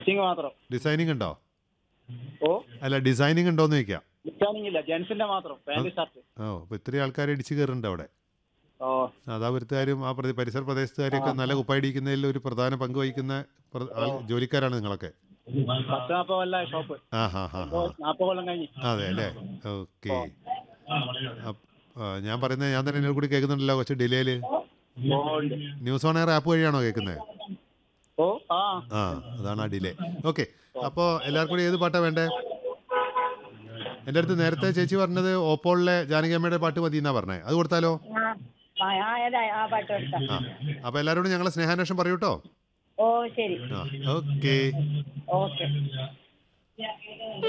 stitching മാത്രം designing ഉണ്ടോ ഓ അല്ല ഡിസൈനിങ് ഉണ്ടോന്ന് ചോദിക്കാം ഡിസൈനിങ് ഇല്ല ജെൻസിന്റെ മാത്രം പാന്റ് ഷർട്ട് ഓ അപ്പോൾ ഇത്രയും ആൾക്കാർ ഇടിച്ചു കയറുന്നുണ്ട് അവിടെ ഓ അതാപുരത്തുകാരും ആ പ്രതി പരിസര പ്രദേശത്തുകാരൊക്കെ നല്ല കുപ്പായിടിക്കുന്നതിൽ ഒരു പ്രധാന പങ്ക് വഹിക്കുന്ന പ്ര- ആൾ- ജോലിക്കാരാണ് നിങ്ങളൊക്കെ പത്ത് നാൽപ്പത് കൊല്ല ഷോപ്പ് ആ ഹാ ഹാ ഹാ നാൽപ്പത് കൊല്ലം കഴിഞ്ഞ് അതെ അല്ലേ ഓക്കെ ഞാൻ പറയുന്നത് ഞാൻ തന്നെ എന്നെ കൂടി കേൾക്കുന്നുണ്ടല്ലോ കുറച്ച് ഡിലേയിൽ ഓ ഉണ്ട് ന്യൂസ് ഓൺ എയർ ആപ്പ് വഴിയാണോ കേൾക്കുന്നത് ഓ ആ ആ അതാണ് ആ ഡിലേ ഓക്കെ അപ്പോൾ എല്ലാവർക്കും കൂടി ഏത് പാട്ടാണ് വേണ്ടേ എൻ്റെ അടുത്ത് നേരത്തെ ചേച്ചി പറഞ്ഞത് ഓപ്പോളിലെ ജാനകിയമ്മയുടെ പാട്ട് മതി എന്നാ പറഞ്ഞേ അത് കൊടുത്താലോ ആ ആ, ആ ഏതാ ആ പാട്ട് കൊടുക്കാം ആ അപ്പോൾ എല്ലാവരോടും ഞങ്ങളെ സ്നേഹാന്വേഷണം പറയൂ കേട്ടോ ഓ ശരി ആ ഓക്കെ ഓക്കെ